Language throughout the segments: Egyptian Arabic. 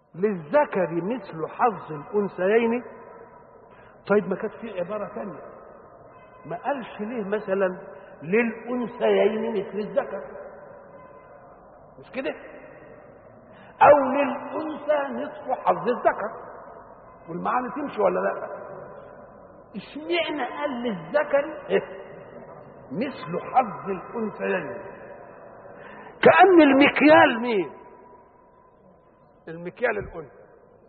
للذكر مثل حظ الانثيين طيب ما كانت في عباره ثانيه ما قالش ليه مثلا للانثيين مثل الذكر مش كده او للانثى نصف حظ الذكر والمعاني تمشي ولا لا اشمعنى قال للذكر إيه؟ مثل حظ الانثيين كان المكيال مين المكيال الانثى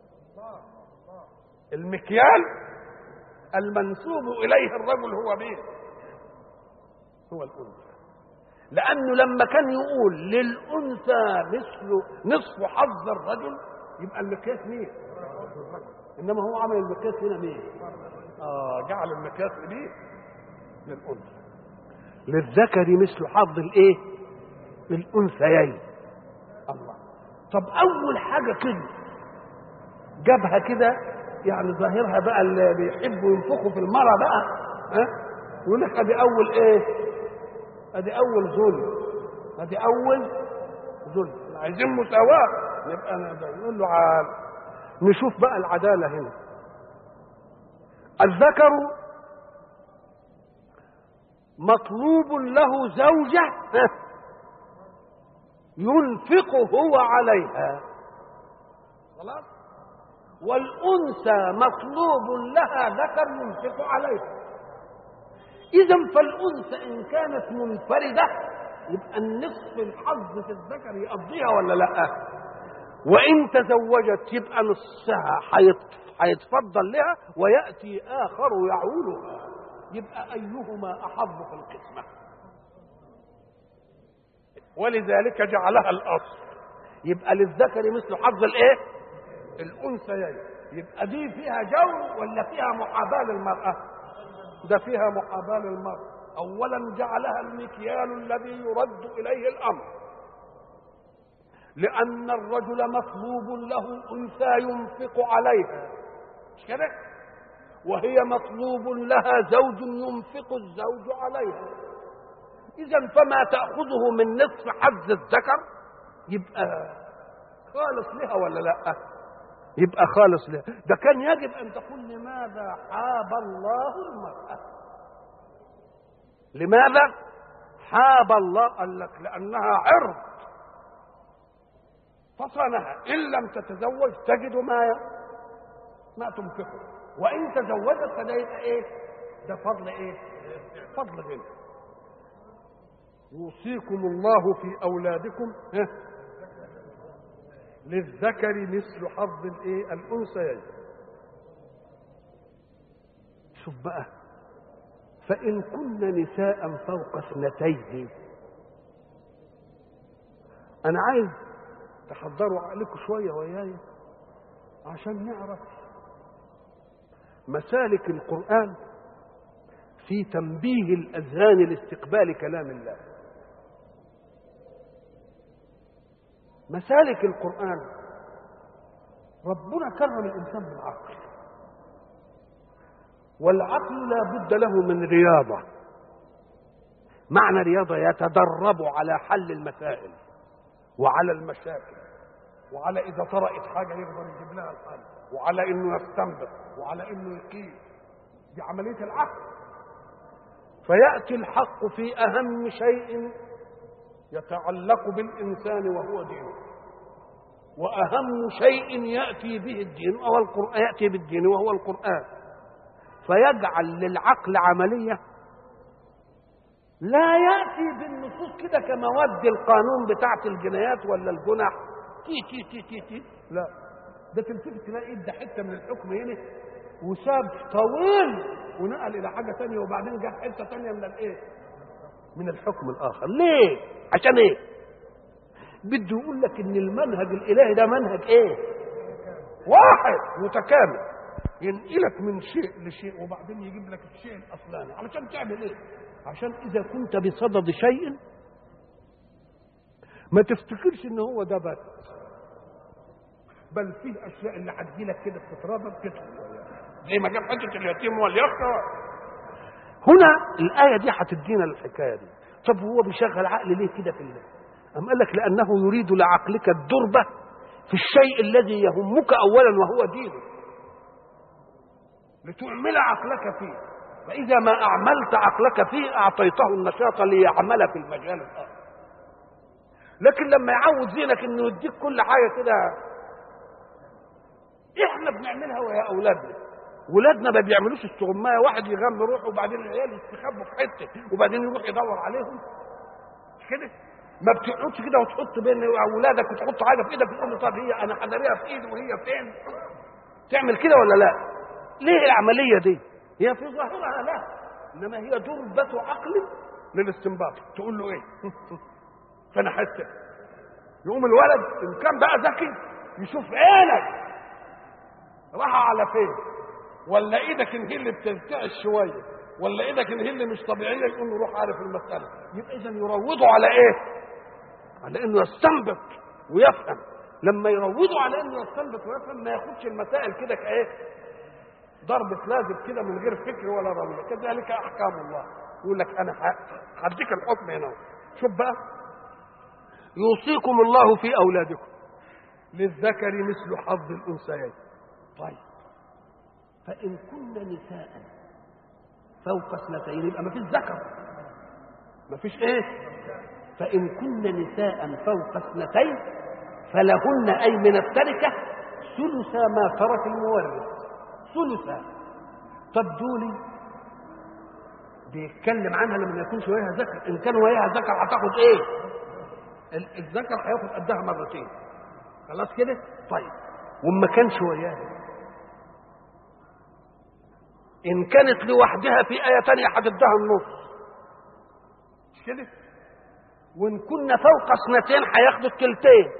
المكيال المنسوب اليه الرجل هو مين هو الانثى لانه لما كان يقول للانثى مثل نصف حظ الرجل يبقى المقياس مين انما هو عمل المقياس هنا مين اه جعل المقياس ليه للانثى للذكر مثل حظ الايه الانثيين الله طب اول حاجه كده جابها كده يعني ظاهرها بقى اللي بيحبوا ينفخوا في المرة بقى ها يقول لك ادي اول ايه ادي اول ظلم ادي اول ظلم عايزين مساواة يبقى انا نقول له عال نشوف بقى العدالة هنا الذكر مطلوب له زوجة ينفق هو عليها خلاص والأنثى مطلوب لها ذكر ينفق عليها إذا فالأنثى إن كانت منفردة يبقى النصف الحظ في الذكر يقضيها ولا لا وإن تزوجت يبقى نصها هيتفضل لها ويأتي آخر يعولها يبقى أيهما أحظ في القسمة ولذلك جعلها الأصل يبقى للذكر مثل حظ الإيه؟ الأنثيين يبقى دي فيها جو ولا فيها محاباة للمرأة؟ ده فيها محاباة للمرأة أولا جعلها المكيال الذي يرد إليه الأمر لأن الرجل مطلوب له أنثى ينفق عليها مش كده؟ وهي مطلوب لها زوج ينفق الزوج عليها إذا فما تأخذه من نصف حظ الذكر يبقى خالص لها ولا لا؟ يبقى خالص لها ده كان يجب أن تقول لماذا حاب الله المرأة لماذا حاب الله قال لك لأنها عرض فصنها إن لم تتزوج تجد ما ما تنفقه وإن تزوجت فده يبقى إيه ده فضل إيه فضل غنى يوصيكم الله في أولادكم ها للذكر مثل حظ الايه الانثيين شوف بقى فان كن نساء فوق اثنتين انا عايز تحضروا عقلكم شويه وياي عشان نعرف مسالك القران في تنبيه الاذهان لاستقبال كلام الله مسالك القرآن ربنا كرم الإنسان بالعقل والعقل لا بد له من رياضة معنى رياضة يتدرب على حل المسائل وعلى المشاكل وعلى إذا طرأت حاجة يقدر يجيب لها الحل وعلى إنه يستنبط وعلى إنه يقيم دي عملية العقل فيأتي الحق في أهم شيء يتعلق بالإنسان وهو دينه وأهم شيء يأتي به الدين أو القرآن يأتي بالدين وهو القرآن فيجعل للعقل عملية لا يأتي بالنصوص كده كمواد القانون بتاعت الجنايات ولا الجنح تي تي تي تي تي لا ده تلتفت تلاقي ده حتة من الحكم هنا وساب طويل ونقل إلى حاجة تانية وبعدين جاب حتة تانية من الإيه؟ من الحكم الآخر ليه؟ عشان ايه بده يقول لك ان المنهج الالهي ده منهج ايه واحد متكامل ينقلك من شيء لشيء وبعدين يجيب لك الشيء الاصلاني علشان تعمل ايه عشان اذا كنت بصدد شيء ما تفتكرش ان هو ده بس بل فيه اشياء اللي هتجي لك كده بتتربط تدخل زي ما جاب حته اليتيم واليسرى هنا الايه دي هتدينا الحكايه دي طب هو بيشغل عقل ليه كده في الله أم قال لك لأنه يريد لعقلك الدربة في الشيء الذي يهمك اولا وهو دينك لتعمل عقلك فيه فاذا ما اعملت عقلك فيه اعطيته النشاط ليعمل في المجال الاخر لكن لما يعود ذهنك انه يديك كل حاجه كده احنا بنعملها ويا اولادنا ولادنا ما بيعملوش استغمايه واحد يغم روحه وبعدين العيال يستخبوا في حته وبعدين يروح يدور عليهم مش كده ما بتقعدش كده وتحط بين اولادك وتحط حاجه في ايدك وتقول له طب هي انا حضريها في ايدي وهي فين تعمل كده ولا لا ليه العمليه دي هي في ظاهرها لا انما هي دربه عقل للاستنباط تقول له ايه فانا حاسس يقوم الولد ان كان بقى ذكي يشوف عينك راح على فين ولا ايدك ان هي اللي بترتعش شويه ولا ايدك ان هي اللي مش طبيعيه يقول له روح عارف المساله يبقى اذا يروضوا على ايه على انه يستنبط ويفهم لما يروضوا على انه يستنبط ويفهم ما ياخدش المسائل كده كايه ضربة لازم كده من غير فكر ولا رويه كذلك احكام الله يقول لك انا هديك الحكم هنا شوف بقى يوصيكم الله في اولادكم للذكر مثل حظ الانثيين طيب فان كن نساء فوق اثنتين يبقى ما فيش ذكر ما فيش ايه فان كن نساء فوق اثنتين فلهن اي من التركه ثلث ما ترك المورث ثلثا طب دولي بيتكلم عنها لما يكونش وياها ذكر ان كان وياها ذكر هتاخد ايه الذكر هياخد قدها مرتين خلاص كده طيب وما كانش وياها ان كانت لوحدها في ايه تانية هتديها النص مش كده وان كنا فوق اثنتين هياخدوا التلتين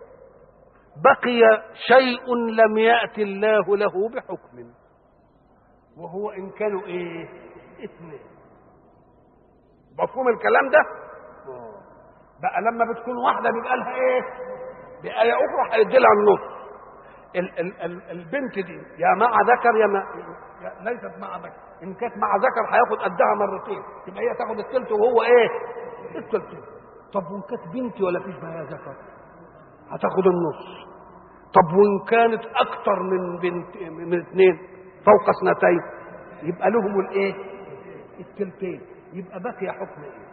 بقي شيء لم يأت الله له بحكم وهو إن كانوا إيه؟ اثنين مفهوم الكلام ده؟ بقى لما بتكون واحدة بيبقى لها إيه؟ بآية أخرى هيدي لها النص ال ال ال البنت دي يا مع ذكر يا, ما يا ليست مع ذكر إن كانت مع ذكر هياخد قدها مرتين يبقى هي تاخد الثلث وهو إيه؟ الثلثين طب وإن كانت بنتي ولا فيش معايا ذكر؟ هتاخد النص طب وان كانت اكتر من بنت من اثنين فوق اثنتين يبقى لهم الايه التلتين يبقى بقي حكم ايه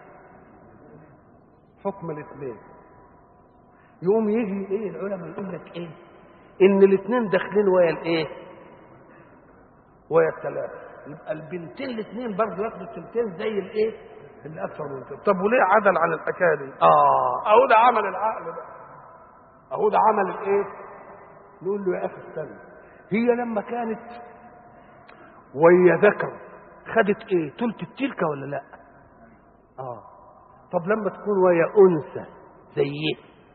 حكم الاثنين يقوم يجي ايه العلماء يقول لك ايه ان الاثنين داخلين ويا الايه ويا الثلاثه يبقى البنتين الاثنين برضه ياخدوا التلتين زي الايه اللي اكثر من كده طب وليه عدل عن الحكايه دي اه اهو ده عمل العقل ده اهو ده عمل الايه نقول له يا اخي استنى هي لما كانت ويا ذكر خدت ايه تلت التلكه ولا لا اه طب لما تكون ويا انثى زيه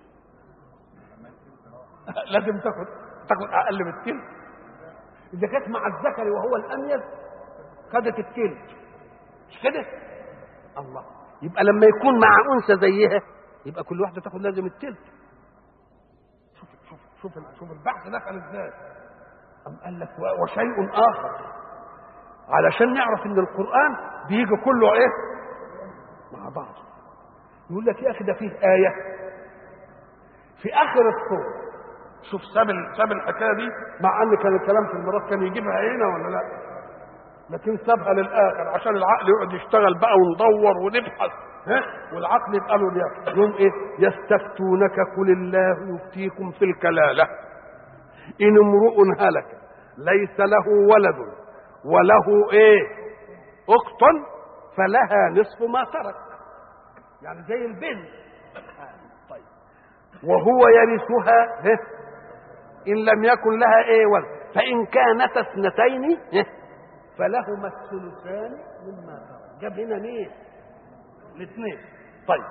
لازم تاخد تاخد اقل من التلت اذا كانت مع الذكر وهو الاميز خدت التلت مش كده الله يبقى لما يكون مع انثى زيها يبقى كل واحده تاخد لازم التلت شوف شوف شوف شوف البحث دخل ازاي أم قال لك وشيء اخر علشان نعرف ان القران بيجي كله ايه مع بعض يقول لك يا اخي ده فيه ايه في اخر الصوره شوف ساب ساب الحكايه دي مع ان كان الكلام في المرات كان يجيبها هنا ولا لا لكن سابها للاخر عشان العقل يقعد يشتغل بقى وندور ونبحث ها والعقل يبقى له اليقين يوم ايه يستفتونك قل الله يفتيكم في الكلاله ان امرؤ هلك ليس له ولد وله ايه اخت فلها نصف ما ترك يعني زي البنت طيب وهو يرثها ها ان لم يكن لها ايه ولد فان كانت اثنتين ها فلهما الثلثان مما ترك جاب هنا مين الاثنين طيب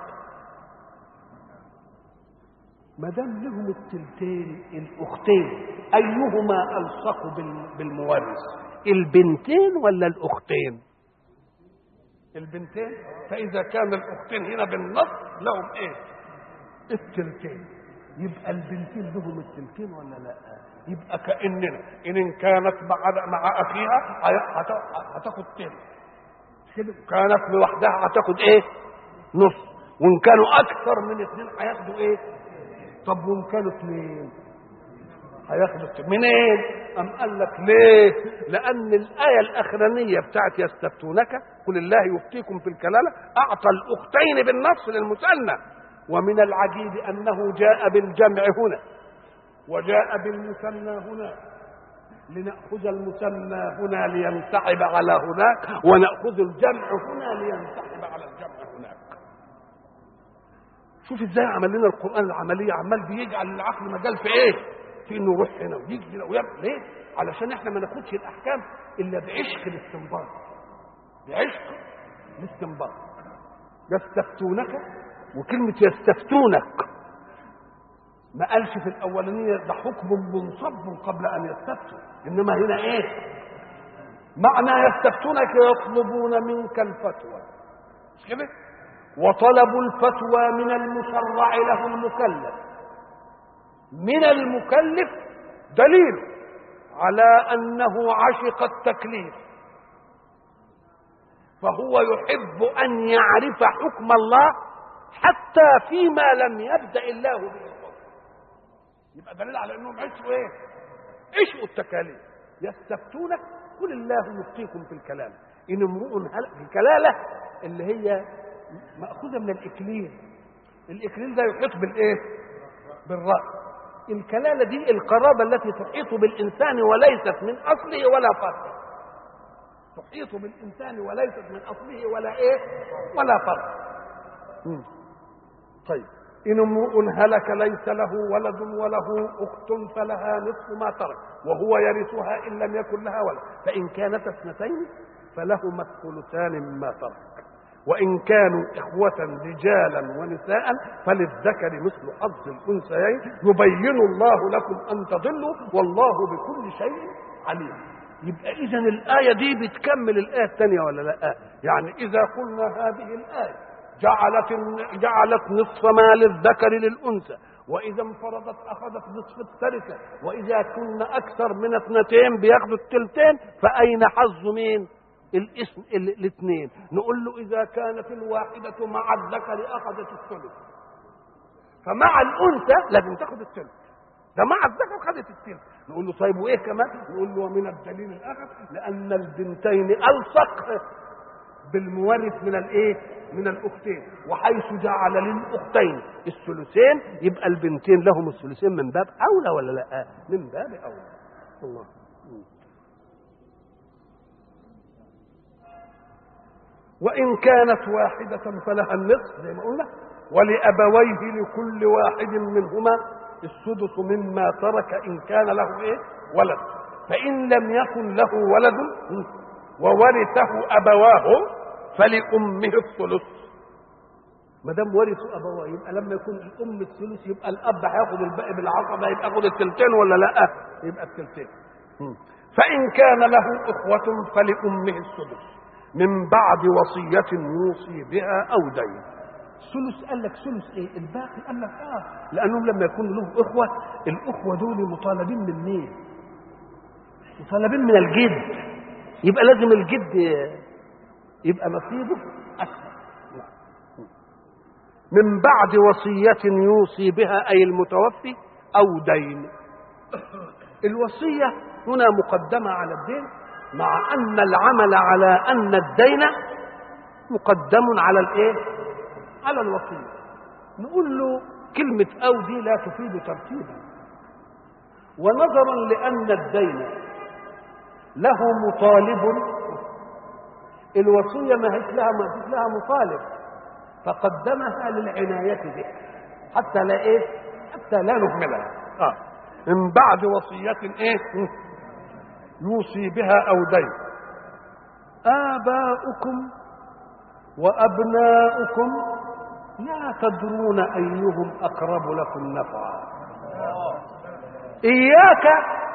ما دام لهم التلتين الاختين ايهما الصق بالمورث البنتين ولا الاختين البنتين فاذا كان الاختين هنا بالنص لهم ايه التلتين يبقى البنتين لهم التلتين ولا لا يبقى كاننا ان كانت مع مع اخيها هتاخد تلت كده كانت لوحدها هتاخد ايه نص وان كانوا اكثر من اثنين هياخدوا ايه طب وان كانوا اثنين هياخدوا منين؟ أم قال لك ليه؟ لأن الآية الأخرانية بتاعت يستفتونك قل الله يفتيكم في الكلالة أعطى الأختين بالنص للمثنى ومن العجيب أنه جاء بالجمع هنا وجاء بالمثنى هنا لنأخذ المثنى هنا لينسحب على هناك ونأخذ الجمع هنا لينسحب على الجمع هناك شوف ازاي عمل لنا القرآن العملية عمال بيجعل العقل مجال في ايه في انه يروح هنا ويجي هنا ويعمل ليه علشان احنا ما ناخدش الاحكام الا بعشق الاستنباط بعشق الاستنباط يستفتونك وكلمة يستفتونك ما قالش في الأولانية ده حكم منصب قبل أن يستفتوا إنما هنا إيه؟ معنى يستفتونك يطلبون منك الفتوى مش كده؟ وطلب الفتوى من المشرع له المكلف من المكلف دليل على أنه عشق التكليف فهو يحب أن يعرف حكم الله حتى فيما لم يبدأ الله به الحكم يبقى دليل على انهم عشقوا ايه؟ عشقوا التكاليف يستفتونك قل الله يفتيكم في الكلام ان امرؤ هل الكلاله اللي هي ماخوذه من الاكليل الاكليل ده يحيط بالايه؟ بالراي الكلاله دي القرابه التي تحيط بالانسان وليست من اصله ولا فرعه تحيط بالانسان وليست من اصله ولا ايه؟ ولا فرع طيب إن امرؤ هلك ليس له ولد وله أخت فلها نصف ما ترك وهو يرثها إن لم يكن لها ولد فإن كانت اثنتين فلهما الثلثان مما ترك وإن كانوا إخوة رجالا ونساء فللذكر مثل حظ الأنثيين يبين الله لكم أن تضلوا والله بكل شيء عليم يبقى إذا الآية دي بتكمل الآية الثانية ولا لا؟ يعني إذا قلنا هذه الآية جعلت جعلت نصف ما للذكر للانثى واذا انفرضت اخذت نصف التركه واذا كن اكثر من اثنتين بياخدوا التلتين فاين حظ مين الاسم الاثنين نقول له اذا كانت الواحده مع الذكر اخذت الثلث فمع الانثى لازم تاخد الثلث ده مع الذكر خدت الثلث نقول له طيب وايه كمان نقول له ومن الدليل الاخر لان البنتين الصق بالمورث من الايه من الاختين وحيث جعل للاختين الثلثين يبقى البنتين لهم الثلثين من باب اولى ولا لا من باب اولى الله وان كانت واحده فلها النصف زي ما قلنا ولابويه لكل واحد منهما السدس مما ترك ان كان له ايه ولد فان لم يكن له ولد وورثه ابواه فلامه الثلث ما دام ورثوا ابواه يبقى لما يكون الام الثلث يبقى الاب هياخد الباقي بالعصبه يبقى ياخد الثلثين ولا لا؟ يبقى الثلثين فان كان له اخوه فلامه السدس من بعد وصيه يوصي بها او دين ثلث قال لك ثلث ايه؟ الباقي قال لك اه لانهم لما يكون له اخوه الاخوه دول مطالبين من مين؟ مطالبين من الجد يبقى لازم الجد يبقى نصيبه أكثر من بعد وصية يوصي بها أي المتوفي أو دين الوصية هنا مقدمة على الدين مع أن العمل على أن الدين مقدم على الإيه؟ على الوصية نقول له كلمة أو دي لا تفيد ترتيبا ونظرا لأن الدين له مطالب الوصية ما هيش لها ما هيش لها مطالب فقدمها للعناية به حتى لا ايه حتى لا نهملها آه. من بعد وصية ايه يوصي بها او دين آباؤكم وأبناؤكم لا تدرون أيهم أقرب لكم نفعا إياك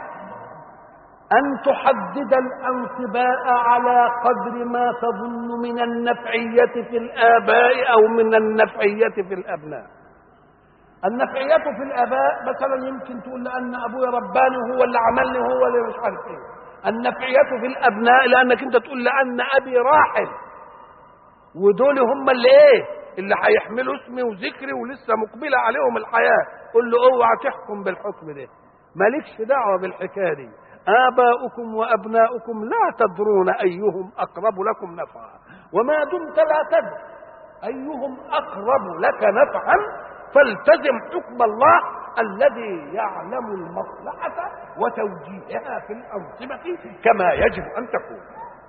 أن تحدد الأنصباء على قدر ما تظن من النفعية في الآباء أو من النفعية في الأبناء النفعية في الآباء مثلا يمكن تقول لأن أبويا رباني هو اللي عملني هو اللي مش عارف إيه النفعية في الأبناء لأنك أنت تقول لأن أبي راحل ودول هم اللي إيه اللي هيحملوا اسمي وذكري ولسه مقبلة عليهم الحياة قل له اوعى تحكم بالحكم ده مالكش دعوة بالحكاية دي آباؤكم وأبناؤكم لا تدرون أيهم أقرب لكم نفعا وما دمت لا تدري أيهم أقرب لك نفعا فالتزم حكم الله الذي يعلم المصلحة وتوجيهها في الأنظمة كما يجب أن تكون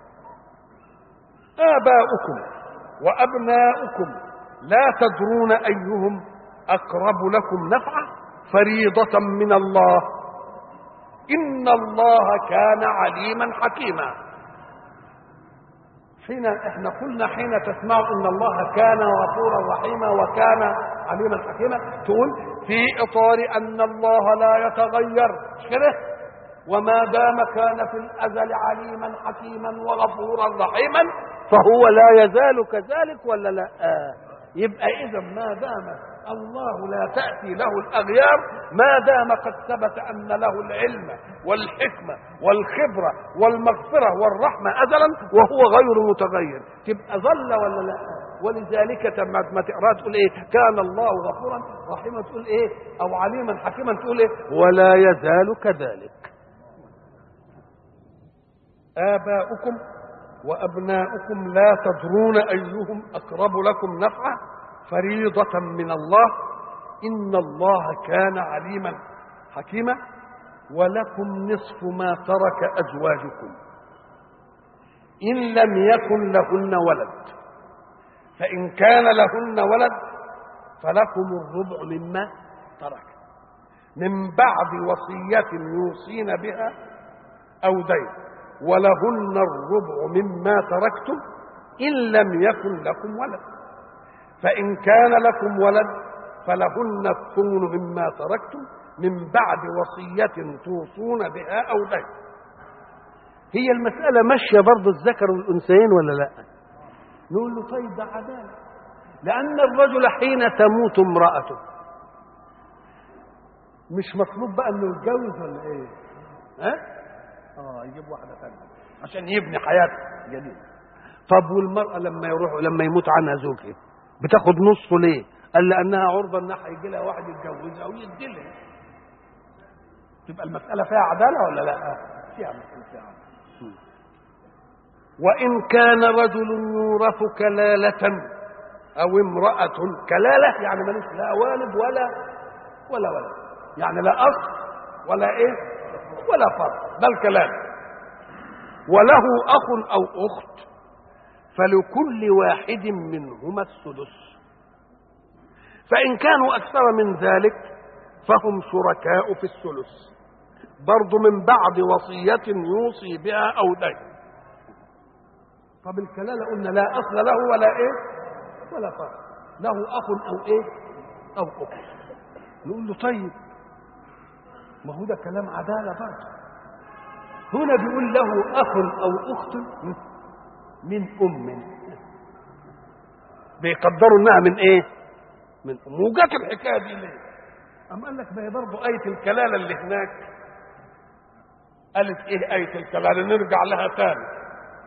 آباؤكم وأبناؤكم لا تدرون أيهم أقرب لكم نفعا فريضة من الله إن الله كان عليما حكيما حين احنا قلنا حين تسمع ان الله كان غفورا رحيما وكان عليما حكيما تقول في اطار ان الله لا يتغير كده وما دام كان في الازل عليما حكيما وغفورا رحيما فهو لا يزال كذلك ولا لا آه. يبقى اذا ما دام الله لا تأتي له الأغيار ما دام قد ثبت أن له العلم والحكمة والخبرة والمغفرة والرحمة أزلا وهو غير متغير تبقى ظل ولا لا ولذلك ما تقرأ تقول ايه كان الله غفورا رحيما تقول ايه او عليما حكيما تقول ايه ولا يزال كذلك آباؤكم وأبناؤكم لا تدرون أيهم أقرب لكم نفعا فريضة من الله إن الله كان عليما حكيما ولكم نصف ما ترك أزواجكم إن لم يكن لهن ولد فإن كان لهن ولد فلكم الربع مما ترك من بعد وصية يوصين بها أو دين ولهن الربع مما تركتم إن لم يكن لكم ولد فإن كان لكم ولد فلهن الثمن مما تركتم من بعد وصية توصون بها أو دين هي المسألة ماشية برضه الذكر والأنثيين ولا لا نقول له طيب ده عدالة لأن الرجل حين تموت امرأته مش مطلوب بقى انه يتجوز ولا ايه؟ ها؟ اه يجيب واحدة ثانية عشان يبني حياة جديدة طب والمرأة لما يروح لما يموت عنها زوجها بتاخد نصه ليه؟ قال لأنها عرضة إن هيجي لها واحد يتجوزها ويدي لها تبقى المسألة فيها عدالة ولا لا؟ فيها مسألة فيها عدالة وإن كان رجل يورث كلالة أو امرأة كلالة يعني ملوش لا والد ولا ولا ولد يعني لا أصل ولا إيه ولا فرق بل كلالة وله أخ أو أخت فلكل واحد منهما السدس فإن كانوا أكثر من ذلك فهم شركاء في الثلث برضو من بعد وصية يوصي بها أو دين طب الكلالة قلنا لا أصل له ولا إيه ولا فرق له أخ أو إيه أو أخت نقول له طيب ما هو ده كلام عدالة برضه هنا بيقول له أخ أو أخت من أم بيقدروا إنها من إيه من أم وجات الحكاية دي ليه أم قال لك ما هي برضه آية الكلالة اللي هناك قالت إيه آية الكلالة نرجع لها تاني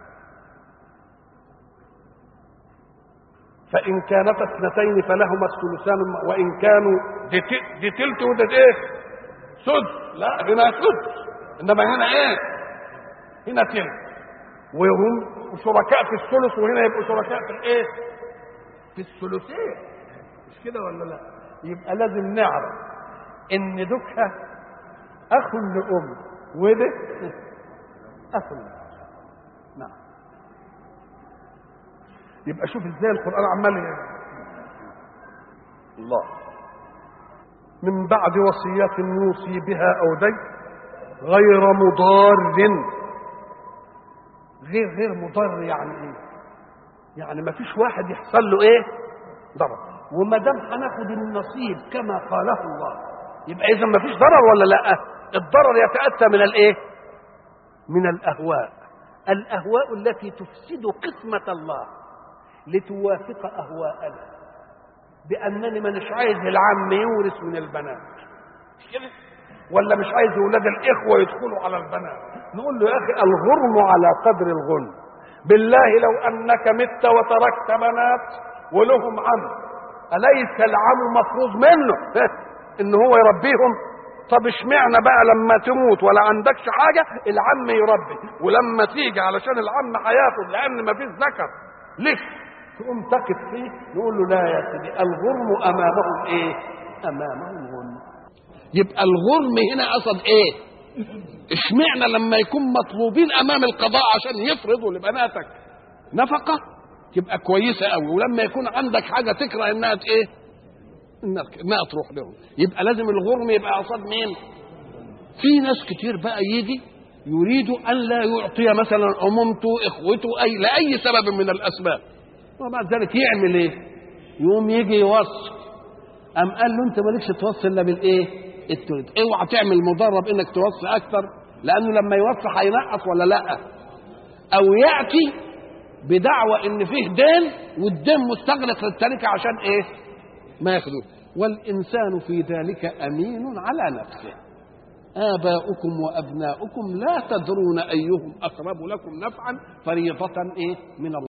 فإن كانت اثنتين فلهما الثلثان وإن كانوا دي, دي تلت وده ايه؟ سدس لا هنا سدس إنما هنا إيه؟ هنا تلت وهم شركاء في الثلث وهنا يبقوا شركاء في الإيه؟ في الثلثين مش كده ولا لا؟ يبقى لازم نعرف إن دكها أخ لأم وده أخ لأم نعم يبقى شوف ازاي القران عمال الله من بعد وصية يوصي بها أو دين غير مضار غير غير مضر يعني ايه؟ يعني ما فيش واحد يحصل له ايه؟ ضرر وما دام هناخد النصيب كما قاله الله يبقى اذا ما فيش ضرر ولا لا؟ الضرر يتأتى من الايه؟ من الأهواء الأهواء التي تفسد قسمة الله لتوافق اهواءنا بانني مانيش عايز العم يورث من البنات مش كده ولا مش عايز اولاد الاخوه يدخلوا على البنات نقول له يا اخي الغرم على قدر الغنم بالله لو انك مت وتركت بنات ولهم عم اليس العم مفروض منه ان هو يربيهم طب اشمعنى بقى لما تموت ولا عندكش حاجه العم يربي ولما تيجي علشان العم هياخد لان ما فيش ذكر لف تقوم تقف فيه نقول له لا يا سيدي الغرم امامهم ايه؟ امامهم غرم يبقى الغرم هنا قصد ايه؟ اشمعنى لما يكون مطلوبين امام القضاء عشان يفرضوا لبناتك نفقه تبقى كويسه قوي ولما يكون عندك حاجه تكره انها ايه؟ انها انها تروح لهم يبقى لازم الغرم يبقى قصاد مين؟ في ناس كتير بقى يجي يريد ان لا يعطي مثلا امومته اخوته اي لاي سبب من الاسباب وبعد ذلك يعمل ايه؟ يقوم يجي يوصي قام قال له انت مالكش توصي الا بالايه؟ التلت اوعى تعمل مدرب انك توصي اكثر لانه لما يوصي هينقص ولا لا؟ او ياتي بدعوى ان فيه دين والدين مستغرق للتركه عشان ايه؟ ما ياخذوه والانسان في ذلك امين على نفسه آباؤكم وأبناؤكم لا تدرون أيهم أقرب لكم نفعا فريضة إيه من الله